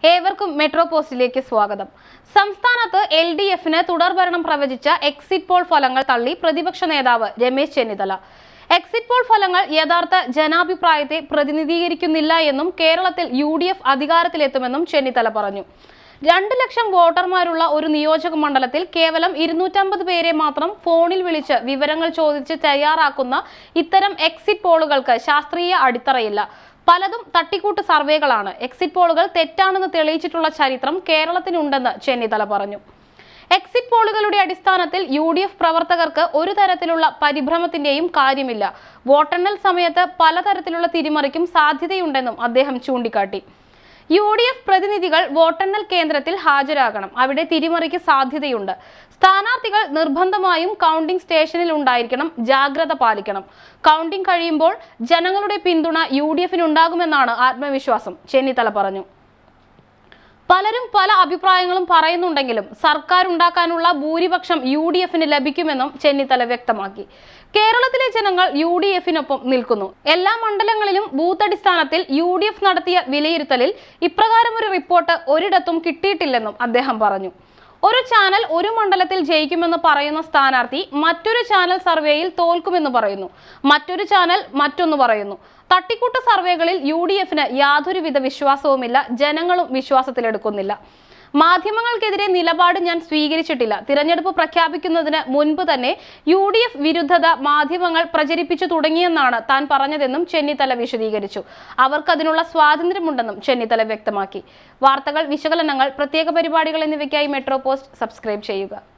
ഏവർക്കും മെട്രോ പോസ്റ്റിലേക്ക് സ്വാഗതം സംസ്ഥാനത്ത് എൽ ഡി എഫിന് തുടർഭരണം പ്രവചിച്ച എക്സിറ്റ് പോൾ ഫലങ്ങൾ തള്ളി പ്രതിപക്ഷ നേതാവ് രമേശ് ചെന്നിത്തല എക്സിറ്റ് പോൾ ഫലങ്ങൾ യഥാർത്ഥ ജനാഭിപ്രായത്തെ പ്രതിനിധീകരിക്കുന്നില്ല എന്നും കേരളത്തിൽ യു ഡി എഫ് അധികാരത്തിലെത്തുമെന്നും ചെന്നിത്തല പറഞ്ഞു രണ്ട് ലക്ഷം വോട്ടർമാരുള്ള ഒരു നിയോജക മണ്ഡലത്തിൽ കേവലം ഇരുന്നൂറ്റമ്പത് പേരെ മാത്രം ഫോണിൽ വിളിച്ച് വിവരങ്ങൾ ചോദിച്ച് തയ്യാറാക്കുന്ന ഇത്തരം എക്സിറ്റ് പോളുകൾക്ക് ശാസ്ത്രീയ അടിത്തറയില്ല പലതും തട്ടിക്കൂട്ട് സർവേകളാണ് എക്സിറ്റ് പോളുകൾ തെറ്റാണെന്ന് തെളിയിച്ചിട്ടുള്ള ചരിത്രം കേരളത്തിനുണ്ടെന്ന് ചെന്നിത്തല പറഞ്ഞു എക്സിറ്റ് പോളുകളുടെ അടിസ്ഥാനത്തിൽ യു ഡി എഫ് പ്രവർത്തകർക്ക് ഒരു തരത്തിലുള്ള പരിഭ്രമത്തിന്റെയും കാര്യമില്ല വോട്ടെണ്ണൽ സമയത്ത് പലതരത്തിലുള്ള തിരിമറിക്കും സാധ്യതയുണ്ടെന്നും അദ്ദേഹം ചൂണ്ടിക്കാട്ടി യു ഡി എഫ് പ്രതിനിധികൾ വോട്ടെണ്ണൽ കേന്ദ്രത്തിൽ ഹാജരാകണം അവിടെ തിരിമറിക്ക് സാധ്യതയുണ്ട് സ്ഥാനാർത്ഥികൾ നിർബന്ധമായും കൗണ്ടിംഗ് സ്റ്റേഷനിൽ ഉണ്ടായിരിക്കണം ജാഗ്രത പാലിക്കണം കൗണ്ടിംഗ് കഴിയുമ്പോൾ ജനങ്ങളുടെ പിന്തുണ യു ഡി എഫിനുണ്ടാകുമെന്നാണ് ആത്മവിശ്വാസം ചെന്നിത്തല പറഞ്ഞു പലരും പല അഭിപ്രായങ്ങളും പറയുന്നുണ്ടെങ്കിലും സർക്കാർ ഉണ്ടാക്കാനുള്ള ഭൂരിപക്ഷം യു ഡി എഫിന് ലഭിക്കുമെന്നും ചെന്നിത്തല വ്യക്തമാക്കി കേരളത്തിലെ ജനങ്ങൾ യു ഡി എഫിനൊപ്പം നിൽക്കുന്നു എല്ലാ മണ്ഡലങ്ങളിലും ബൂത്ത് അടിസ്ഥാനത്തിൽ യു ഡി എഫ് നടത്തിയ വിലയിരുത്തലിൽ ഇപ്രകാരമൊരു റിപ്പോർട്ട് ഒരിടത്തും കിട്ടിയിട്ടില്ലെന്നും അദ്ദേഹം പറഞ്ഞു ഒരു ചാനൽ ഒരു മണ്ഡലത്തിൽ ജയിക്കുമെന്ന് പറയുന്ന സ്ഥാനാർത്ഥി മറ്റൊരു ചാനൽ സർവേയിൽ തോൽക്കുമെന്ന് പറയുന്നു മറ്റൊരു ചാനൽ മറ്റൊന്ന് പറയുന്നു തട്ടിക്കൂട്ട് സർവേകളിൽ യു ഡി എഫിന് യാതൊരുവിധ വിശ്വാസവുമില്ല ജനങ്ങളും വിശ്വാസത്തിലെടുക്കുന്നില്ല മാധ്യമങ്ങൾക്കെതിരെ നിലപാട് ഞാൻ സ്വീകരിച്ചിട്ടില്ല തിരഞ്ഞെടുപ്പ് പ്രഖ്യാപിക്കുന്നതിന് മുൻപ് തന്നെ യു ഡി എഫ് വിരുദ്ധത മാധ്യമങ്ങൾ പ്രചരിപ്പിച്ചു തുടങ്ങിയെന്നാണ് താൻ പറഞ്ഞതെന്നും ചെന്നിത്തല വിശദീകരിച്ചു അവർക്കതിനുള്ള സ്വാതന്ത്ര്യമുണ്ടെന്നും ചെന്നിത്തല വ്യക്തമാക്കി വാർത്തകൾ വിശകലനങ്ങൾ പ്രത്യേക പരിപാടികൾ എന്നിവയ്ക്കായി മെട്രോ പോസ്റ്റ് സബ്സ്ക്രൈബ് ചെയ്യുക